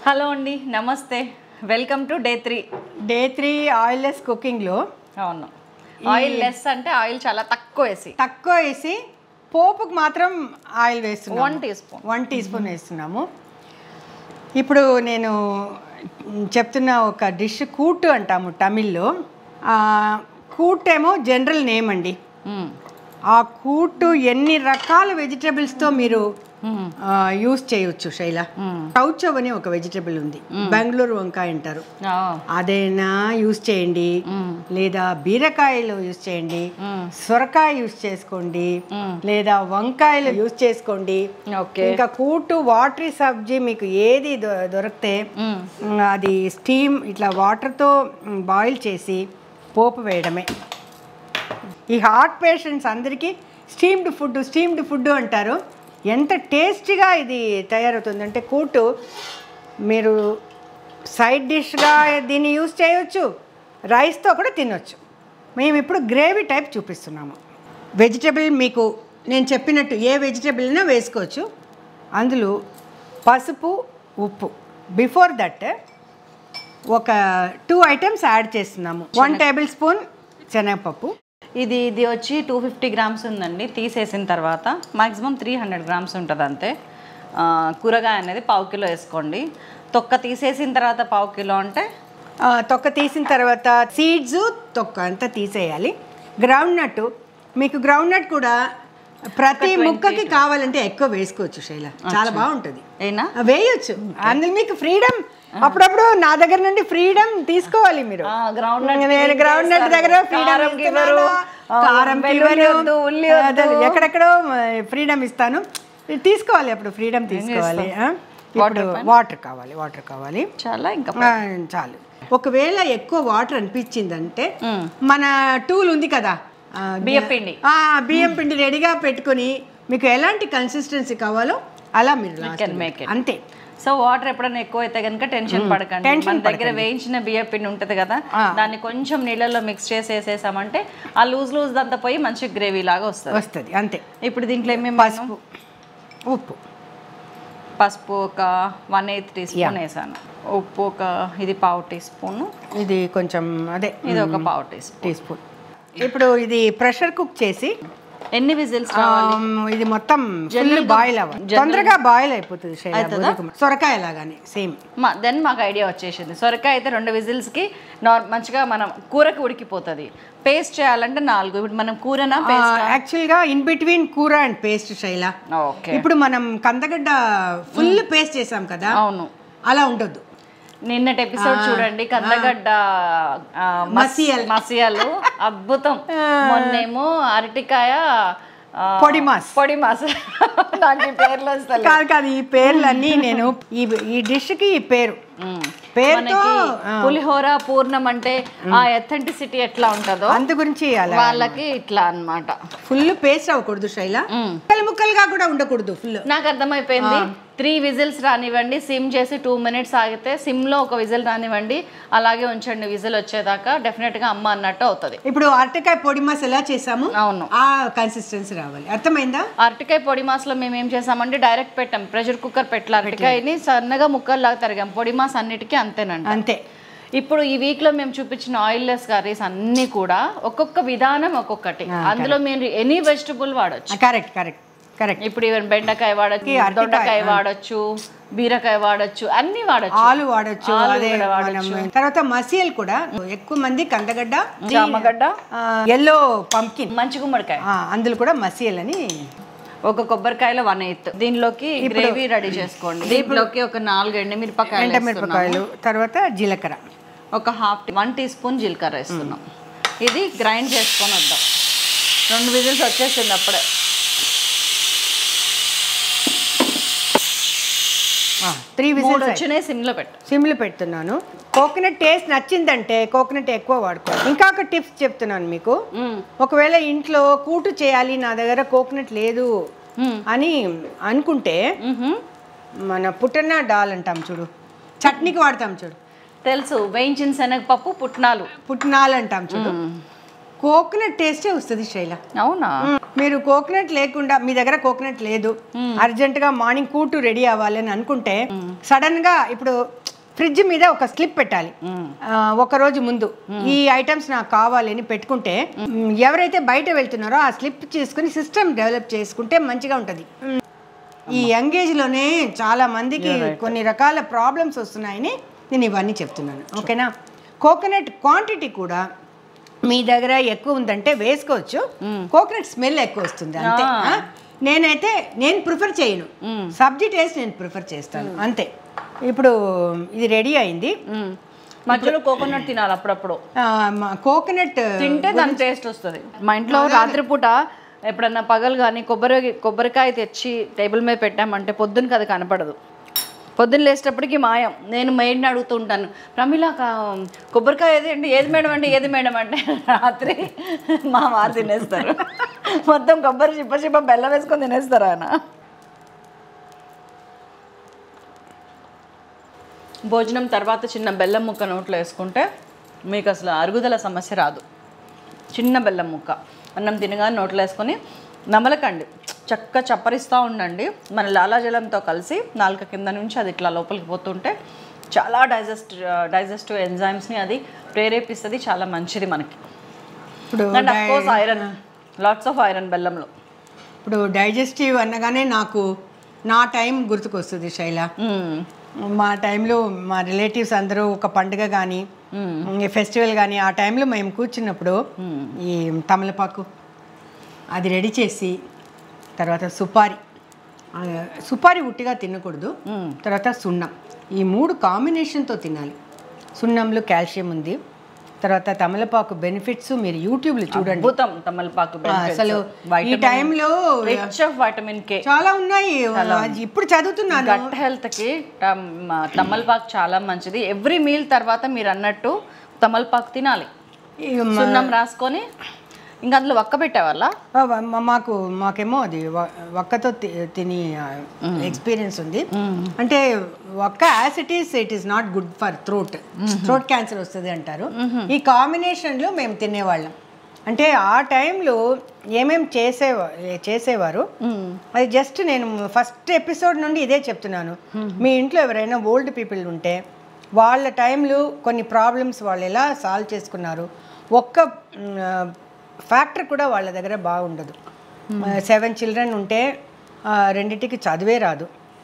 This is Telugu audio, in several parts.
హలో అండి నమస్తే welcome to day three day three oilless కుకింగ్లో అవును ఆయిల్ లెస్ అంటే ఆయిల్ చాలా తక్కువ వేసి తక్కువ వేసి పోపుకు మాత్రం ఆయిల్ వేస్తున్నాము one teaspoon one teaspoon వేస్తున్నాము ఇప్పుడు నేను చెప్తున్న ఒక డిష్ కూటు అంటాము తమిళ్లో ఆ, కూట్ ఏమో జనరల్ నేమ్ అండి ఆ కూటు ఎన్ని రకాల వెజిటబుల్స్తో మీరు యూస్ చేయొచ్చు శైల కౌచవ్ అని ఒక వెజిటబుల్ ఉంది బెంగళూరు వంకాయ అంటారు అదైనా యూస్ చేయండి లేదా బీరకాయలు యూస్ చేయండి సొరకాయ యూస్ చేసుకోండి లేదా వంకాయలు యూస్ చేసుకోండి ఓకే ఇంకా కూటు వాటరీ సబ్జీ మీకు ఏది దొ- దొరికితే మ్, అది స్టీమ్ ఇట్లా వాటర్తో బాయిల్ చేసి పోపు వేయడమే ఈ హార్ట్ పేషెంట్స్ అందరికీ స్టీమ్డ్ ఫుడ్ స్టీమ్డ్ ఫుడ్ అంటారు ఎంత టేస్టీగా ఇది తయారవుతుందంటే కూటు మీరు సైడ్ డిష్గా దీన్ని యూస్ చేయొచ్చు రైస్తో కూడా తినొచ్చు మేము ఇప్పుడు గ్రేవీ టైప్ చూపిస్తున్నాము వెజిటబుల్ మీకు నేను చెప్పినట్టు ఏ వెజిటబుల్ అయినా వేసుకోవచ్చు అందులో పసుపు ఉప్పు బిఫోర్ దట్ ఒక టూ ఐటమ్స్ యాడ్ చేస్తున్నాము వన్ టేబుల్ స్పూన్ శనగపప్పు ఇది ఇది వచ్చి టూ ఫిఫ్టీ గ్రామ్స్ ఉందండి తీసేసిన తర్వాత మాక్సిమం త్రీ హండ్రెడ్ గ్రామ్స్ ఉంటుంది అంతే ఆ, కూరగాయ అనేది పావు కిలో వేసుకోండి తొక్క తీసేసిన తర్వాత పావు కిలో అంటే ఆ, తొక్క తీసిన తర్వాత సీడ్స్ తొక్క అంతా తీసేయాలి గ్రౌండ్ నట్ మీకు గ్రౌండ్ నట్ కూడా ప్రతి ముక్కకి కావాలంటే ఎక్కువ వేసుకోవచ్చు శైల చాలా బాగుంటుంది అయినా ఆ, వేయొచ్చు అందులో మీకు ఫ్రీడమ్ అప్పుడప్పుడు నా దగ్గర నుండి ఫ్రీడమ్ తీసుకోవాలి మీరు ఆ, ground nut నేను కి గ్రౌండ్ నట్ దగ్గర కారం ఫ్రీడమ్ గివ్వరు, ఆ, కారం వెల్లుల్లి గివ్వరు, వద్దు, ఉల్లి అదే, వద్దు. ఎక్కడెక్కడో ఫ్రీడమ్ ఇస్తాను ఇది తీసుకోవాలి అప్పుడు ఫ్రీడమ్ తీసుకోవాలి ఆ? ఇప్పుడు వాటర్ కావాలి వాటర్ కావాలి చాలా ఇంకా ఆ, చాలు ఒకవేళ ఎక్కువ వాటర్ అనిపించిందంటే మన టూల్ ఉంది కదా ఆ, బియ్యం పిండి ఆ, బియ్యం పిండి రెడీగా పెట్టుకొని మీకు ఎలాంటి కన్సిస్టెన్సీ కావాలో అలా మీరు last can లో make it. అంతే సో వాటర్ ఎప్పుడైనా ఎక్కువ అయితే కనుక టెన్షన్ పడకండి మన దగ్గర వేయించిన బియ్య పిండి ఉంటుంది కదా దాన్ని కొంచెం నీళ్ళలో మిక్స్ చేసి వేసేసామంటే ఆ లూజ్ లూజ్ అంతా పోయి మంచి గ్రేవీ లాగా వస్తుంది వస్తుంది అంతే ఇప్పుడు దీంట్లో ఏమేమి పసుపు ఉప్పు పసుపు ఒక వన్ ఎయిత్ టీ స్పూన్ వేసాను ఉప్పు ఒక ఇది పావు టీ స్పూన్ ఇది కొంచెం అదే ఇది ఒక పావు టీ స్పూన్ టీ స్పూన్ ఇప్పుడు ఇది ప్రెషర్ కుక్ చేసి ఎన్ని విజిల్స్ ఆ, ఇది మొత్తం ఫుల్ బాయిల్ అవ్వాలి తొందరగా బాయిల్ అయిపోతుంది శైల బుర్రకు. సొరకాయ లాగానే సేమ్ దెన్ మాకు ఐడియా వచ్చేసింది సొరకాయ అయితే రెండు విజిల్స్కి నార్ మంచిగా మనం కూరకి ఉడికిపోతుంది పేస్ట్ చేయాలంటే నాలుగు ఇప్పుడు మనం కూరనా పేస్ట్ యాక్చువల్గా ఇన్ బిట్వీన్ కూర అండ్ పేస్ట్ శైల ఓకే ఇప్పుడు మనం కందగడ్డ ఫుల్ పేస్ట్ చేసాం కదా అవును అలా ఉండొద్దు నిన్నటి ఎపిసోడ్ చూడండి కందగడ్డ ఆ, మస్- మసియల్. మసియలు అద్భుతం మొన్నేమో అరటికాయ ఆ, పొడి మాస్. పొడి మాస్ నాకు ఈ పేర్లు వస్తలే కాదు కాదు ఈ పేర్లన్నీ నేను ఈ ఈ డిష్కి ఈ పేరు మ్మ్. పేరుతో మనకి పులిహోర పూర్ణం అంటే ఆ ఎథెంటిసిటీ ఎట్లా ఉంటుందో అందు గురించి అలా వాళ్ళకి ఇట్లా అన్నమాట ఫుల్ పేస్ట్ అవ్వకూడదు శైల ముక్కలు ముక్కలుగా కూడా ఉండకూడదు ఫుల్ నాకు అర్థమైపోయింది త్రీ విజిల్స్ రానివ్వండి సిమ్ చేసి టూ మినిట్స్ ఆగితే సిమ్లో ఒక విజిల్ రానివ్వండి అలాగే ఉంచండి విజిల్ వచ్చేదాకా డెఫినెట్గా అమ్మ అన్నట్టు అవుతుంది ఇప్పుడు అరటికాయ పొడి మాస్ ఎలా చేసాము అవును ఆ కన్సిస్టెన్సీ రావాలి అర్థమైందా అరటికాయ పొడి మాస్లో మేము ఏం చేసామంటే డైరెక్ట్ పెట్టాం ప్రెషర్ కుక్కర్ పెట్టాలి అరటికాయని సన్నగా ముక్కల్లాగా తరిగాం పొడి మాస్ అన్నిటికీ అంతేనండి అంతే ఇప్పుడు ఈ వీక్ లో మేము చూపించిన ఆయిల్ లెస్ కర్రీస్ అన్ని కూడా ఒక్కొక్క విధానం ఒక్కొక్కటి అందులో మీరు ఎనీ వెజిటబుల్ వాడొచ్చు కరెక్ట్ కరెక్ట్ కరెక్ట్ ఇప్పుడు ఈవెన్ బెండకాయ వాడచ్చు దొండకాయ వాడచ్చు బీరకాయ వాడచ్చు అన్ని వాడచ్చు ఆలు వాడచ్చు ఆలు అదే కూడా మనం తర్వాత మసీల్ కూడా ఎక్కువ మంది కందగడ్డ చామగడ్డ ఎల్లో పంకిన్ మంచి గుమ్మడికాయ అందులో కూడా మసీల్ అని ఒక కొబ్బరికాయలో వన్ ఎయిత్ దీనిలోకి గ్రేవీ రెడీ చేసుకోండి దీంట్లోకి ఒక నాలుగు ఎండుమిరపకాయలు వేస్తున్నాము. ఎండమిరపకాయలు తర్వాత జీలకర్ర ఒక హాఫ్ వన్ టీ స్పూన్ జీలకర్ర వేస్తున్నాం ఇది గ్రైండ్ చేసుకొని వద్దాం రెండు విజిల్స్ వచ్చేసింది అప్పుడే త్రీ మూడు విజిల్స్ వచ్చినాయి సిమ్లో పెట్టు సిమ్లు పెడుతున్నాను కోకోనట్ టేస్ట్ నచ్చిందంటే కోకోనట్ ఎక్కువ వాడుకోవాలి ఇంకా ఒక టిప్స్ చెప్తున్నాను మీకు ఒకవేళ ఇంట్లో కూటు చేయాలి నా దగ్గర కోకోనట్ లేదు అని అనుకుంటే మన పుట్టన్న డాల్ అంటాం చూడు చట్నీకి వాడతాం చూడు తెలుసు వేయించిన శనగపప్పు పుట్నాలు పుట్నాలు అంటాం చూడు కోకోనట్ టేస్టే వస్తుంది శైల అవునా మ్మ్. మీరు కోకోనట్ లేకుండా మీ దగ్గర కోకోనట్ లేదు అర్జెంట్ గా మార్నింగ్ కూటు రెడీ అవ్వాలని అనుకుంటే సడన్ గా ఇప్పుడు ఫ్రిడ్జ్ మీద ఒక స్లిప్ పెట్టాలి ఆ, ఒక రోజు ముందు ఈ ఐటమ్స్ నాకు కావాలి అని పెట్టుకుంటే మ్, ఎవరైతే బయట వెళ్తున్నారో ఆ స్లిప్ చేసుకుని సిస్టమ్ డెవలప్ చేసుకుంటే మంచిగా ఉంటుంది మ్, ఈ యంగ్ ఏజ్ లోనే చాలా మందికి కొన్ని రకాల ప్రాబ్లమ్స్ వస్తున్నాయని నేను ఇవన్నీ చెప్తున్నాను ఓకేనా కోకోనట్ క్వాంటిటీ కూడా మీ దగ్గర ఎక్కువ ఉందంటే వేసుకోవచ్చు కోకోనట్ స్మెల్ ఎక్కువ వస్తుంది అంతే ఆ? నేనైతే నేను ప్రిఫర్ చేయను సబ్జీ టేస్ట్ నేను ప్రిఫర్ చేస్తాను అంతే ఇప్పుడు ఇది రెడీ అయింది మ్మ్. మధ్యలో కోకోనట్ తినాలి అప్పుడప్పుడు కోకోనట్ తింటే దాని టేస్ట్ వస్తుంది మా ఇంట్లో రాత్రిపూట ఎప్పుడన్నా పగలు కానీ కొబ్బరి కొబ్బరికాయ తెచ్చి టేబుల్ మీద పెట్టామంటే పొద్దునకి అది కనపడదు పొద్దున్న లేచేటప్పటికి మాయం నేను మెయిడ్ని అడుగుతూ ఉంటాను ప్రమిళ కా- కొబ్బరికాయ ఏది అంటే ఏది మేడం అంటే ఏది మేడం అంటే రాత్రి మా వారు తినేస్తారు మొత్తం కొబ్బరి చిప్ప చిప్ప బెల్లం వేసుకొని తినేస్తారు ఆయన భోజనం తర్వాత చిన్న బెల్లం ముక్క నోట్లో వేసుకుంటే మీకు అసలు అరుగుదల సమస్య రాదు చిన్న బెల్లం ముక్క అన్నం తినగానే నోట్లో వేసుకొని నమలకండి చక్క చప్పరిస్తూ ఉండండి మన లాలాజలంతో కలిసి నాలుక కింద నుంచి అది ఇట్లా లోపలికి పోతుంటే చాలా డైజెస్ట్ డైజెస్టివ్ ఎంజైమ్స్ని అది ప్రేరేపిస్తుంది చాలా మంచిది మనకి ఇప్పుడు and of course iron lots of iron బెల్లంలో ఇప్పుడు డైజెస్టివ్ అనగానే నాకు నా టైం గుర్తుకొస్తుంది శైల మ్మ్. మా టైంలో మా రిలేటివ్స్ అందరూ ఒక పండుగ కానీ ఫెస్టివల్ కానీ ఆ టైంలో మేము కూర్చున్నప్పుడు ఈ తమలపాకు అది రెడీ చేసి తర్వాత సుపారి ఆ, సుపారి ఉట్టిగా తినకూడదు తర్వాత సున్నం ఈ మూడు కాంబినేషన్తో తినాలి సున్నంలో కాల్షియం ఉంది తర్వాత తమలపాకు బెనిఫిట్స్ మీరు యూట్యూబ్లో చూడండి అద్భుతం తమలపాకు ఆ, అసలు ఈ టైంలో రిచ్ ఆఫ్ వైటమిన్ కే చాలా ఉన్నాయి అది ఇప్పుడు చదువుతున్నాను గట్ హెల్త్కి తమలపాకు చాలా మంచిది ఎవ్రీ మీల్ తర్వాత మీరు అన్నట్టు తమలపాకు తినాలి ఈ సున్నం రాసుకొని ఇంకా అందులో వక్క పెట్టేవాళ్ళ ఆ, మా- మాకు మాకేమో అది వ- వక్కతో తి- తిని ఎక్స్పీరియన్స్ ఉంది అంటే ఒక్క as it is it is not good for throat throat cancer వస్తుంది అంటారు ఈ కాంబినేషన్లో మేము తినేవాళ్ళం అంటే ఆ టైంలో ఏమేం చేసేవా చేసేవారు అది జస్ట్ నేను ఫస్ట్ ఎపిసోడ్ నుండి ఇదే చెప్తున్నాను మీ ఇంట్లో ఎవరైనా ఓల్డ్ పీపుల్ ఉంటే వాళ్ళ టైంలో కొన్ని ప్రాబ్లమ్స్ వాళ్ళు ఎలా సాల్వ్ చేసుకున్నారు ఒక్క ఫ్యాక్టర్ కూడా వాళ్ళ దగ్గర బాగుండదు సెవెన్ చిల్డ్రన్ ఉంటే ఆ, రెండిటికి చదివే రాదు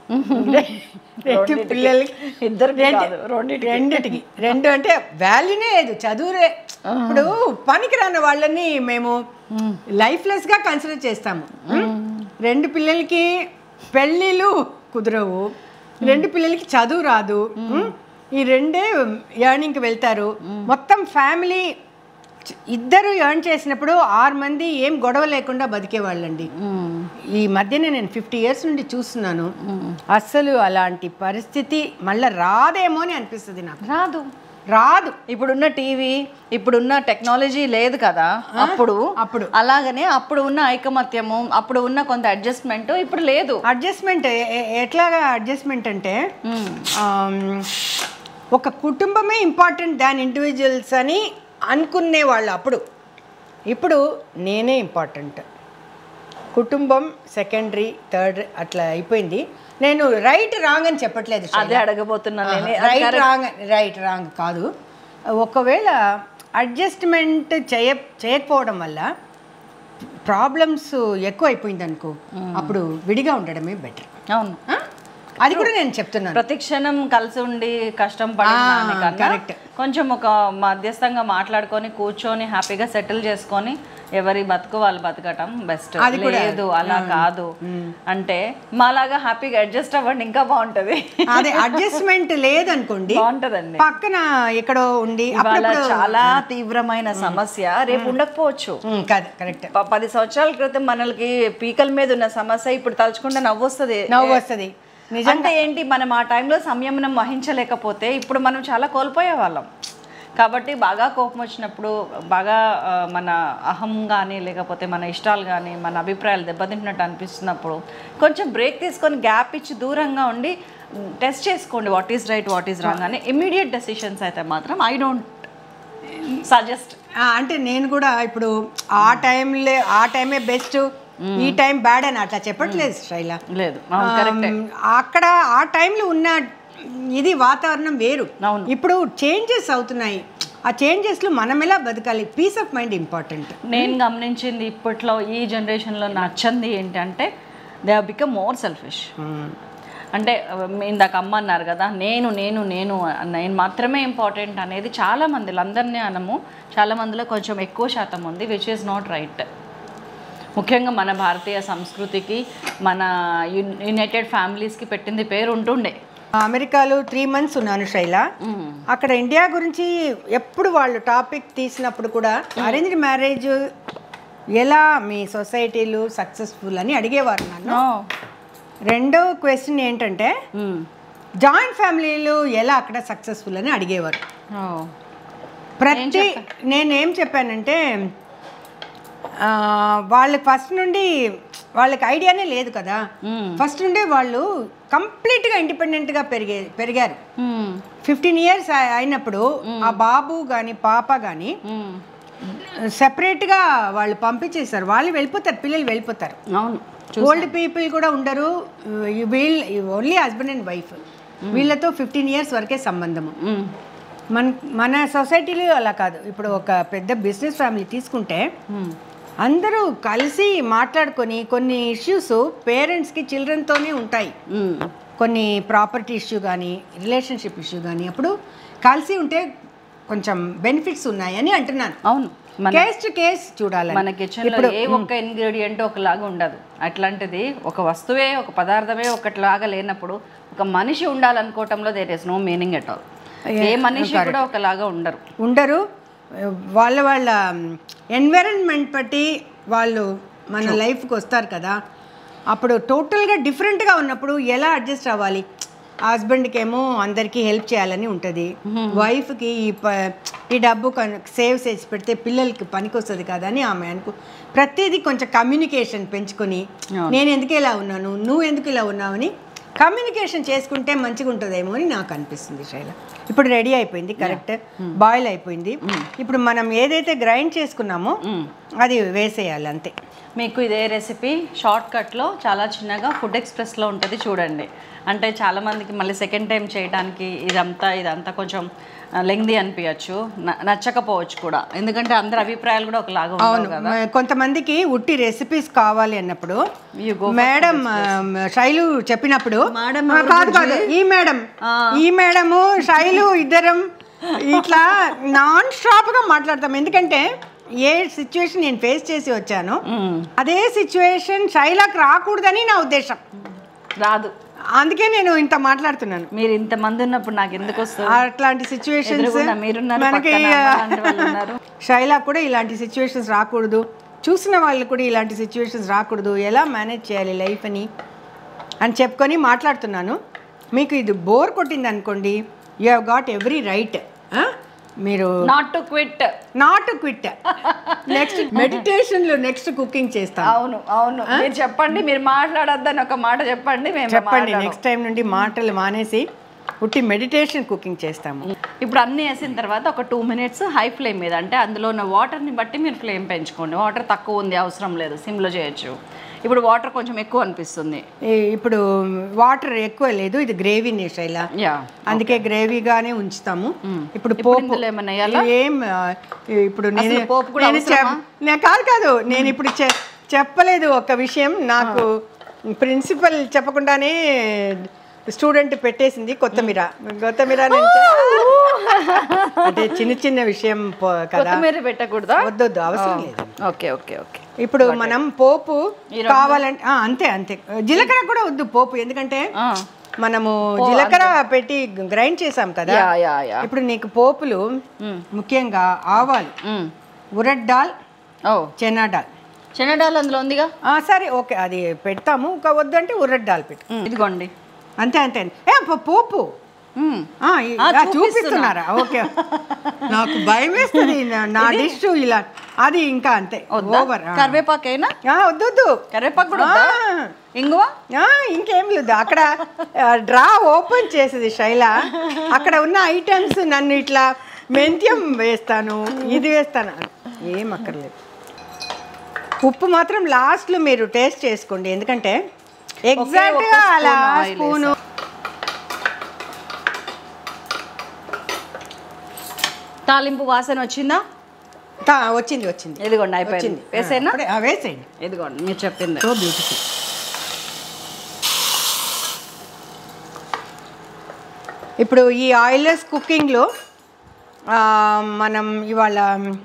రెండు పిల్లలకి ఇద్దరికి రెండు- కాదు, రెండిటికి. రెండిటికి రెండు అంటే వాల్యూనే లేదు చదువురే ఇప్పుడు పనికిరాని వాళ్ళని మేము లైఫ్లెస్ గా కన్సిడర్ చేస్తాము రెండు పిల్లలకి పెళ్ళిళ్ళు కుదరవు రెండు పిల్లలకి చదువు రాదు ఈ రెండే ఎర్నింగ్కి వెళ్తారు మొత్తం ఫ్యామిలీ ఇద్దరు ఎర్న్ చేసినప్పుడు ఆరు మంది ఏం గొడవ లేకుండా బతికేవాళ్ళండి ఈ మధ్యనే నేను ఫిఫ్టీ ఇయర్స్ నుండి చూస్తున్నాను అస్సలు అలాంటి పరిస్థితి మళ్ళీ రాదేమో అని అనిపిస్తుంది నాకు రాదు రాదు ఇప్పుడున్న టీవీ ఇప్పుడున్న టెక్నాలజీ లేదు కదా అప్పుడు అప్పుడు. అలాగనే అప్పుడు ఉన్న ఐకమత్యము అప్పుడు ఉన్న కొంత అడ్జస్ట్మెంట్ ఇప్పుడు లేదు అడ్జస్ట్మెంట్ ఎట్లాగా అడ్జస్ట్మెంట్ అంటే ఆమ్, ఒక కుటుంబమే ఇంపార్టెంట్ దాని ఇండివిజువల్స్ అని అనుకునే వాళ్ళు అప్పుడు ఇప్పుడు నేనే ఇంపార్టెంట్ కుటుంబం సెకండరీ థర్డ్ అట్లా అయిపోయింది నేను రైట్ రాంగ్ అని చెప్పట్లేదు అదే అడగబోతున్నా నేనే రైట్ రాంగ్ రైట్ రాంగ్ కాదు ఒకవేళ అడ్జస్ట్మెంట్ చేయ చేయకపోవడం వల్ల ప్రాబ్లమ్స్ ఎక్కువ అయిపోయింది అనుకో అప్పుడు విడిగా ఉండడమే బెటర్ అవును అది కూడా నేను చెప్తున్నాను ప్రతి క్షణం కలిసి ఉండి కష్టం పడిన ఆ, దానికన్నా correct. కొంచెం ఒక మధ్యస్థంగా మాట్లాడుకొని కూర్చొని హ్యాపీగా సెటిల్ చేసుకొని ఎవరి బతుకు వాళ్ళు బతకటం బెస్ట్ అది కూడా. లేదు అలా కాదు అంటే మాలాగా హ్యాపీగా అడ్జస్ట్ అవ్వండి ఇంకా బాగుంటది అదే అడ్జస్ట్మెంట్ లేదనుకోండి బాగుంటదండి పక్కన ఎక్కడో ఉండి ఇవాళ అప్పుడప్పుడు చాలా తీవ్రమైన సమస్య రేపు ఉండకపోవచ్చు ఉమ్, కాదు కరెక్ట్ ప- పది సంవత్సరాల క్రితం మనకి పీకల మీద ఉన్న సమస్య ఇప్పుడు తలుచుకుంటే నవ్వు వస్తుంది నవ్వు వస్తుంది అంటే ఏంటి మనం ఆ టైంలో సంయమనం వహించలేకపోతే ఇప్పుడు మనం చాలా కోల్పోయే వాళ్ళం కాబట్టి బాగా కోపం వచ్చినప్పుడు బాగా ఆ, మన అహం కానీ లేకపోతే మన ఇష్టాలు కానీ మన అభిప్రాయాలు దెబ్బతింటున్నట్టు అనిపిస్తున్నప్పుడు కొంచెం బ్రేక్ తీసుకొని గ్యాప్ ఇచ్చి దూరంగా ఉండి టెస్ట్ చేసుకోండి what is right what is wrong అని ఇమీడియట్ డెసిషన్స్ అయితే మాత్రం ఐ డోంట్ సజెస్ట్ ఆ, అంటే నేను కూడా ఇప్పుడు ఆ టైంలో ఆ టైమే బెస్ట్ ఈ టైం బ్యాడ్ అని అట్లా చెప్పట్లేదు శైల లేదు అవును కరెక్టే ఆమ్, అక్కడ ఆ టైంలో ఉన్న ఇది వాతావరణం వేరు అవును. ఇప్పుడు చేంజెస్ అవుతున్నాయి ఆ చేంజెస్లో మనం ఎలా బతకాలి పీస్ ఆఫ్ మైండ్ ఇంపార్టెంట్ నేను గమనించింది ఇప్పట్లో ఈ జనరేషన్లో నచ్చంది ఏంటంటే they have become more selfish అంటే ఆ, ఇందాక అమ్మ అన్నారు కదా నేను నేను నేను నేను మాత్రమే ఇంపార్టెంట్ అనేది చాలా మందిలో అందరినీ అనము చాలా మందిలో కొంచెం ఎక్కువ శాతం ఉంది విచ్ ఈస్ నాట్ రైట్ ముఖ్యంగా మన భారతీయ సంస్కృతికి మన యున్- యునైటెడ్ ఫ్యామిలీస్కి పెట్టింది పేరు ఉంటుండే అమెరికాలో త్రీ మంత్స్ ఉన్నాను శైల అక్కడ ఇండియా గురించి ఎప్పుడు వాళ్ళు టాపిక్ తీసినప్పుడు కూడా అరేంజ్డ్ మ్యారేజ్ ఎలా మీ సొసైటీలు సక్సెస్ఫుల్ అని అడిగేవారు నన్ను రెండో క్వశ్చన్ ఏంటంటే జాయింట్ ఫ్యామిలీలు ఎలా అక్కడ సక్సెస్ఫుల్ అని అడిగేవారు ప్రతి నేనేం చెప్పానంటే ఆ, వాళ్ళకి ఫస్ట్ నుండి వాళ్ళకి ఐడియానే లేదు కదా ఫస్ట్ నుండి వాళ్ళు కంప్లీట్గా ఇండిపెండెంట్గా పెరిగే పెరిగారు ఫిఫ్టీన్ ఇయర్స్ అయినప్పుడు ఆ బాబు కానీ పాప కానీ సెపరేట్గా వాళ్ళు పంపించేస్తారు వాళ్ళు వెళ్ళిపోతారు పిల్లలు వెళ్ళిపోతారు అవును ఓల్డ్ పీపుల్ కూడా ఉండరు వీళ్ళు ఓన్లీ హస్బెండ్ అండ్ వైఫ్ వీళ్ళతో ఫిఫ్టీన్ ఇయర్స్ వరకే సంబంధము మ్మ్. మన మన సొసైటీలో అలా కాదు ఇప్పుడు ఒక పెద్ద బిజినెస్ ఫ్యామిలీ తీసుకుంటే అందరూ కలిసి మాట్లాడుకొని కొన్ని ఇష్యూస్ పేరెంట్స్కి చిల్డ్రన్తోనే ఉంటాయి మ్మ్. కొన్ని ప్రాపర్టీ ఇష్యూ కానీ రిలేషన్షిప్ ఇష్యూ కానీ అప్పుడు కలిసి ఉంటే కొంచెం బెనిఫిట్స్ ఉన్నాయని అంటున్నాను అవును మన కేస్ టు కేస్ చూడాలి మన కిచెన్లో ఏ ఒక్క ఇంగ్రీడియంట్ ఒకలాగా ఉండదు అట్లాంటిది ఒక వస్తువే ఒక పదార్థమే ఒకటిలాగా లేనప్పుడు ఒక మనిషి ఉండాలనుకోవటంలో there is no meaning at all ఏ మనిషి కూడా ఒకలాగా ఉండరు ఉండరు వాళ్ళ వాళ్ళ ఎన్విరాన్మెంట్ బట్టి వాళ్ళు మన లైఫ్కి వస్తారు కదా అప్పుడు టోటల్గా డిఫరెంట్గా ఉన్నప్పుడు ఎలా అడ్జస్ట్ అవ్వాలి హస్బెండ్కి ఏమో అందరికీ హెల్ప్ చేయాలని ఉంటుంది వైఫ్కి ఈ ప ఈ డబ్బు సేవ్ చేసి పెడితే పిల్లలకి పనికి వస్తుంది కదా అని ఆమె అనుకో ప్రతిదీ కొంచెం కమ్యూనికేషన్ పెంచుకొని నేను ఎందుకు ఇలా ఉన్నాను నువ్వు ఎందుకు ఇలా ఉన్నావని కమ్యూనికేషన్ చేసుకుంటే మంచిగా ఉంటుందేమో అని నాకు అనిపిస్తుంది శైల ఇప్పుడు రెడీ అయిపోయింది కరెక్ట్ బాయిల్ అయిపోయింది ఇప్పుడు మనం ఏదైతే గ్రైండ్ చేసుకున్నామో అది వేసేయాలి అంతే మీకు ఇదే రెసిపీ షార్ట్ కట్లో చాలా చిన్నగా ఫుడ్ ఎక్స్ప్రెస్లో ఉంటుంది చూడండి అంటే చాలా మందికి మళ్ళీ సెకండ్ టైం చేయడానికి ఇదంతా ఇదంతా కొంచెం లెంగ్ది అనిపించచ్చు నచ్చకపోవచ్చు కూడా ఎందుకంటే అందరి అభిప్రాయాలు కూడా ఒకలాగా ఉండవు కదా మ- కొంతమందికి ఉట్టి రెసిపీస్ కావాలి అన్నప్పుడు You go మేడం ఆ, శైలు చెప్పినప్పుడు మేడం ఆ, కాదు కాదు ఈ మేడం ఈ మేడము శైలు ఇద్దరం ఇట్లా నాన్ స్టాప్ గా మాట్లాడతాం ఎందుకంటే ఏ సిచ్యువేషన్ నేను ఫేస్ చేసి వచ్చాను అదే సిచ్యువేషన్ శైలకు రాకూడదని నా ఉద్దేశం రాదు అందుకే నేను ఇంత మాట్లాడుతున్నాను మీరు ఇంతమంది ఉన్నప్పుడు నాకు ఎందుకు వస్తుంది అట్లాంటి సిచ్యువేషన్స్ ఎదురుగుండా మీరున్నారు, మనకి పక్కన అమ్మ లాంటి వాళ్ళు ఉన్నారు. శైలా కూడా ఇలాంటి సిచ్యువేషన్స్ రాకూడదు చూసిన వాళ్ళు కూడా ఇలాంటి సిచ్యువేషన్స్ రాకూడదు ఎలా మేనేజ్ చేయాలి లైఫ్ అని అని చెప్పుకొని మాట్లాడుతున్నాను మీకు ఇది బోర్ కొట్టింది అనుకోండి you have got every right మీరు not to quit not quit next మెడిటేషన్లో నెక్స్ట్ కుకింగ్ చేస్తాను అవును అవును మీరు చెప్పండి మీరు మాట్లాడొద్దని ఒక మాట చెప్పండి మేము చెప్పండి మాట్లాడం. నెక్స్ట్ టైం నుండి మాటలు మానేసి ఉట్టి మెడిటేషన్ కుకింగ్ చేస్తాము ఇప్పుడు అన్నీ వేసిన తర్వాత ఒక టూ మినిట్స్ హై ఫ్లేమ్ మీద అంటే అందులో ఉన్న వాటర్ని బట్టి మీరు ఫ్లేమ్ పెంచుకోండి వాటర్ తక్కువ ఉంది అవసరం లేదు సిమ్లో చేయొచ్చు ఇప్పుడు వాటర్ కొంచెం ఎక్కువ అనిపిస్తుంది ఈ- ఇప్పుడు వాటర్ ఎక్కువ లేదు ఇది గ్రేవీ శైల యా అందుకే గ్రేవీగానే ఉంచుతాము ఇప్పుడు ఇప్పుడు పోపు ఇందులో ఏమన్నా వేయాలా? ఏం ఆ, ఇప్పుడు నేను అసలు పోపు కూడా నేను చెప్- నేను కాదు కాదు నేను ఇప్పుడు చె- చెప్పలేదు ఒక విషయం నాకు ప్రిన్సిపల్ చెప్పకుండానే స్టూడెంట్ పెట్టేసింది కొత్తిమీర కొత్తిమీర నేను చె- అంటే చిన్న చిన్న విషయం పో- కదా కొత్తిమీర పెట్టకూడదా వద్దొద్దు అవసరం లేదు ఓకే ఓకే ఓకే ఇప్పుడు మనం పోపు కావాలంటే ఆ, అంతే అంతే జీలకర్ర కూడా వద్దు పోపు ఎందుకంటే మనము జీలకర్ర పెట్టి గ్రైండ్ చేసాం కదా యా యా యా ఇప్పుడు నీకు పోపులు ముఖ్యంగా ఆవాలు ఉరడ్ డాల్ ఓ చెనా డాల్ చెనడాలు అందులో ఉందిగా ఆ, సరే ఓకే అది పెడతాము ఒక వద్దంటే ఉరడ్ డాల్ పెట్టు మ్, ఇదిగోండి అంతే అంతే ఏ పో- పోపు మ్. ఆ, ఈ- ఆ, చూపిస్తున్నారా ఓకే నాకు భయం వేస్తుంది నా- నా డిష్ ఇలా అది ఇంకా అంతే ఓవర్ కరివేపాకైనా వద్దు వద్దు కరివేపాకు కూడా వద్దా? ఆ. ఇంగువ ఆ, ఇంకేం లేదు అక్కడ ఆ, డ్రా ఓపెన్ చేసేది శైల అక్కడ ఉన్న ఐటమ్స్ నన్ను ఇట్లా మెంత్యం వేస్తాను ఇది వేస్తాను ఏం అక్కర్లేదు ఉప్పు మాత్రం లాస్ట్లో మీరు టేస్ట్ చేసుకోండి ఎందుకంటే ఎగ్జాక్ట్గా spoon అలా oil స్పూను తాలింపు వాసన వచ్చిందా తా- వచ్చింది వచ్చింది ఇదిగోండి అయిపోయింది వచ్చింది వేసేనా అప్పుడే- ఆ, వేసేయండి ఇదిగోండి మీరు చెప్పింది సో బ్యూటిఫుల్ ఇప్పుడు ఈ ఆయిల్లెస్ కుకింగ్లో ఆ, మనం ఇవాళ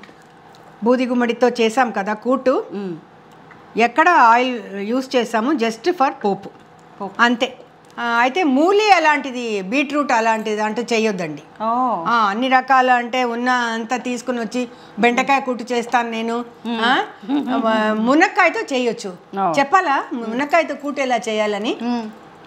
బూది గుమ్మడితో చేసాం కదా కూటు మ్మ్. ఎక్కడ ఆయిల్ యూస్ చేసాము జస్ట్ ఫర్ పోపు పోపు. అంతే ఆ, అయితే మూలి అలాంటిది బీట్రూట్ అలాంటిది అంటే చేయొద్దండి ఓ ఆ, అన్ని రకాల అంటే ఉన్న అంతా తీసుకుని వచ్చి బెండకాయ కూటు చేస్తాను నేను ఆ? ఆ, మునక్కాయతో చేయొచ్చు Oh. చెప్పాలా మునక్కాయతో కూటు ఎలా చేయాలని మ్మ్.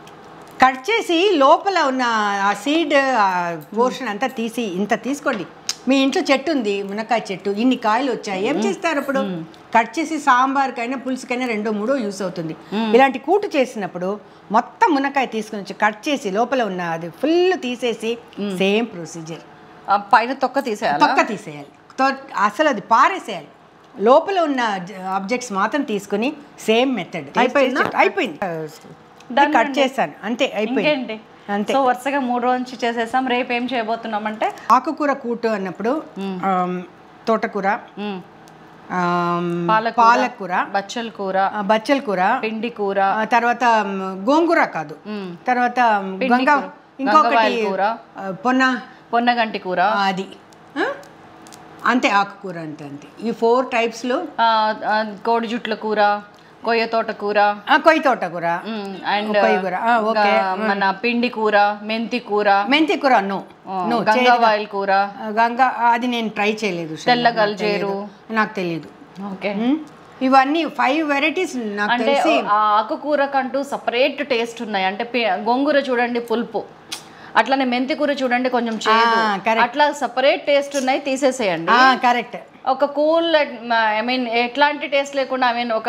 కట్ చేసి లోపల ఉన్న ఆ సీడ్ పోర్షన్ అంతా తీసి ఇంత తీసుకోండి మీ ఇంట్లో చెట్టు ఉంది మునక్కాయ చెట్టు ఇన్ని కాయలు వచ్చాయి ఏం చేస్తారు అప్పుడు కట్ చేసి సాంబార్కైనా పులుసుకైనా రెండో మూడో యూస్ అవుతుంది ఇలాంటి కూటు చేసినప్పుడు మొత్తం మునక్కాయ తీసుకుని వచ్చి కట్ చేసి లోపల ఉన్న అది ఫుల్ తీసేసి సేమ్ ప్రొసీజర్ ఆ పైన తొక్క తీసేయాలా తొక్క తీసేయాలి తో- అసలు అది పారేసేయాలి లోపల ఉన్న ఆబ్జెక్ట్స్ మాత్రం తీసుకుని సేమ్ మెథడ్ అయిపోయిందా? అయిపోయింది Done కట్ అండి. చేశాను అంతే అయిపోయింది ఇంకేంటి అంతే సో వరుసగా మూడు రోజు నుంచి చేసేసాం రేపు ఏం చేయబోతున్నామంటే ఆకుకూర కూటు అన్నప్పుడు ఆమ్, తోటకూర మ్మ్. ఆమ్, పాలకూర పాలకూర బచ్చల కూర ఆ, బచ్చల కూర పిండి కూర ఆ, తర్వాత మ్, గోంగూర కాదు మ్మ్. తర్వాత మ్, పిండి గంగా కూర. ఇంకొకటి గంగవాయల కూర. ఆ, పొన్న పొన్నగంటి కూర ఆ, అది ఆ? అంతే ఆకుకూర అంతే అంతే ఈ ఫోర్ టైప్స్లో ఆ, ఆ, కోడి జుట్ల కూర కొయ్య తోట కూర కొయ్యి తోటకూర అండ్ కొయ్య కూర ఆ, ఓకే మన పిండి కూర మెంతి కూర మెంతి కూర నో నో గంగావాయిల్ కూర గంగా అది నేను ట్రై చేయలేదు శైల. తెల్ల గల్జేరు నాకు తెలియదు ఓకే మ్, ఇవన్నీ ఫైవ్ వెరైటీస్ నాకు అంటే తెలిసి ఆ ఆకుకూరకంటూ సపరేట్ టేస్ట్ ఉన్నాయి అంటే పి- గోంగూర చూడండి పులుపు అట్లానే మెంతి కూర చూడండి కొంచెం చేదు ఆ, correct. అట్లా సపరేట్ టేస్ట్ ఉన్నాయి తీసేసేయండి కరెక్ట్ ఒక కూల్ ఐ మీన్ ఎట్లాంటి టేస్ట్ లేకుండా ఐ మీన్ ఒక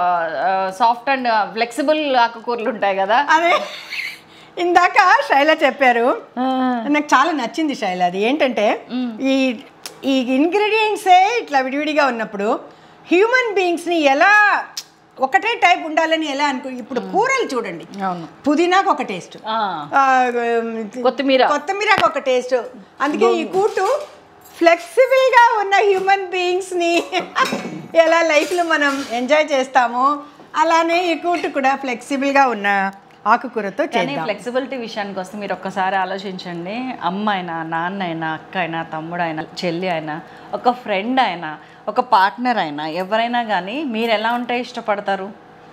సాఫ్ట్ అండ్ ఫ్లెక్సిబుల్ ఆకుకూరలు ఉంటాయి కదా అదే ఇందాక శైల చెప్పారు నాకు చాలా నచ్చింది శైల అది ఏంటంటే ఈ ఈ ఇంగ్రీడియంట్సే ఇట్లా విడివిడిగా ఉన్నప్పుడు హ్యూమన్ బీయింగ్స్ని ఎలా ఒకటే టైప్ ఉండాలని ఎలా అనుకో ఇప్పుడు కూరలు చూడండి అవును పుదీనాకు ఒక టేస్ట్ ఆ, ఆ, కొత్తిమీర కొత్తిమీరకు ఒక టేస్ట్ అందుకే ఈ కూటు ఫ్లెక్సిబుల్గా ఉన్న హ్యూమన్ బీయింగ్స్ని ఎలా లైఫ్లో మనం ఎంజాయ్ చేస్తామో అలానే ఈ కూటు కూడా ఫ్లెక్సిబుల్గా ఉన్న ఆకుకూరతో కానీ చేద్దాం ఫ్లెక్సిబిలిటీ విషయానికి వస్తే మీరు ఒక్కసారి ఆలోచించండి అమ్మ అయినా నాన్న అయినా అక్క అయినా తమ్ముడు అయినా చెల్లి అయినా ఒక ఫ్రెండ్ అయినా ఒక పార్ట్నర్ అయినా ఎవరైనా కానీ మీరు ఎలా ఉంటే ఇష్టపడతారు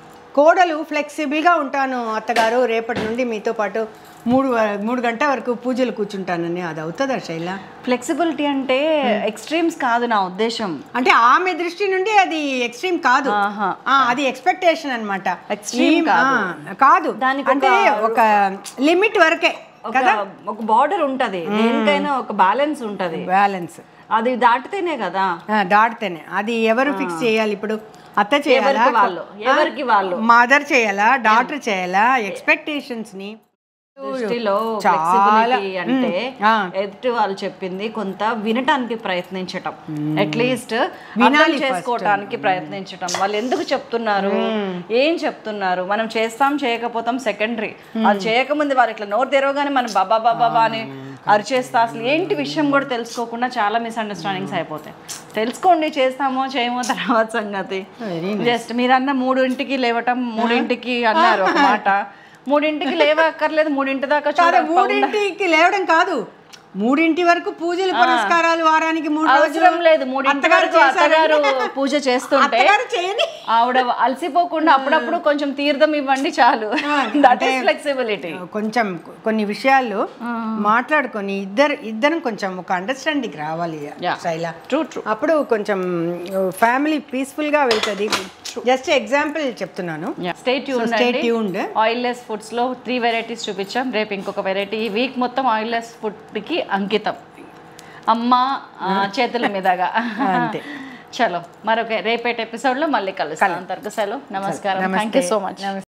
కోడలు ఫ్లెక్సిబుల్గా ఉంటాను అత్తగారు రేపటి నుండి మీతో పాటు మూడు వ- మూడు గంటల వరకు పూజలు కూర్చుంటానని అది అవుతుందా శైల ఫ్లెక్సిబిలిటీ అంటే ఎక్స్ట్రీమ్స్ కాదు నా ఉద్దేశం అంటే ఆమె దృష్టి నుండి అది ఎక్స్ట్రీమ్ కాదు ఆహా. ఆ, అది ఎక్స్పెక్టేషన్ అనమాట Extreme కాదు. కాదు దానికి అంటే ఒక లిమిట్ వరకే ఒక ఒక బార్డర్ ఉంటది దేనికైనా ఒక బ్యాలెన్స్ ఉంటది బ్యాలెన్స్ అది దాటితేనే కదా దాటితేనే అది ఎవరు ఫిక్స్ చేయాలి ఇప్పుడు అత్త చేయాలా ఎవరికి వాళ్ళు ఎవరికి వాళ్ళు మదర్ చేయాలా డాటర్ చేయాలా ఎక్స్పెక్టేషన్స్ ని దృష్టిలో చాలా, ఫ్లెక్సిబిలిటీ అంటే ఆ. ఎదుటి వాళ్ళు చెప్పింది కొంత వినటానికి ప్రయత్నించటం అట్లీస్ట్ వినాలి అర్థం చేసుకోవటానికి ప్రయత్నించటం వాళ్ళు ఎందుకు చెప్తున్నారు ఏం చెప్తున్నారు మనం చేస్తాం చేయకపోతాం సెకండరీ అది చేయకముందు వాళ్ళు ఇట్లా నోరు తెరవగానే మనం బాబా బాబా బాబా అని అరిచేస్తా అసలు ఏంటి విషయం కూడా తెలుసుకోకుండా చాలా మిస్అండర్స్టాండింగ్స్ అయిపోతాయి తెలుసుకోండి చేస్తామో చేయమో తర్వాత సంగతి జస్ట్ మీరన్న మూడింటికి లేవటం మూడింటికి అన్నారు ఒక మాట మూడింటికి లేవక్కర్లేదు మూడింటి దాకా కాదు చూడ మూడింటికి లేవడం కాదు మూడింటి వరకు పూజలు పురస్కారాలు వారానికి మూడు అవసరం రోజులు లేదు మూడింటి అత్తగారు వరకు అత్తగారు పూజ చేస్తుంటే అత్తగారు చేయని ఆవిడ అలసిపోకుండా అప్పుడప్పుడు కొంచెం తీర్థం ఇవ్వండి చాలు దట్ ఈస్ ఫ్లెక్సిబిలిటీ కొంచెం కొన్ని విషయాలు మాట్లాడుకొని ఇద్దరు ఇద్దరం కొంచెం ఒక అండర్స్టాండింగ్ రావాలి Yeah. శైల ట్రూ ట్రూ అప్పుడు కొంచెం ఫ్యామిలీ పీస్ఫుల్గా వెళ్తుంది జస్ట్ ఎగ్జాంపుల్ చెప్తున్నాను stay tune stay tuned. Oil less foods లో త్రీ వెరైటీస్ చూపించాం రేపు ఇంకొక వెరైటీ ఈ వీక్ మొత్తం ఆయిల్ లెస్ ఫుడ్ కి అంకితం అమ్మ ఆ, చేతుల మీదగా అంతే. చలో మరొక రేపటి ఎపిసోడ్ లో మళ్ళీ కలుస్తాం అంతవరకు సెలవు నమస్కారం థ్యాంక్ యూ సో మచ్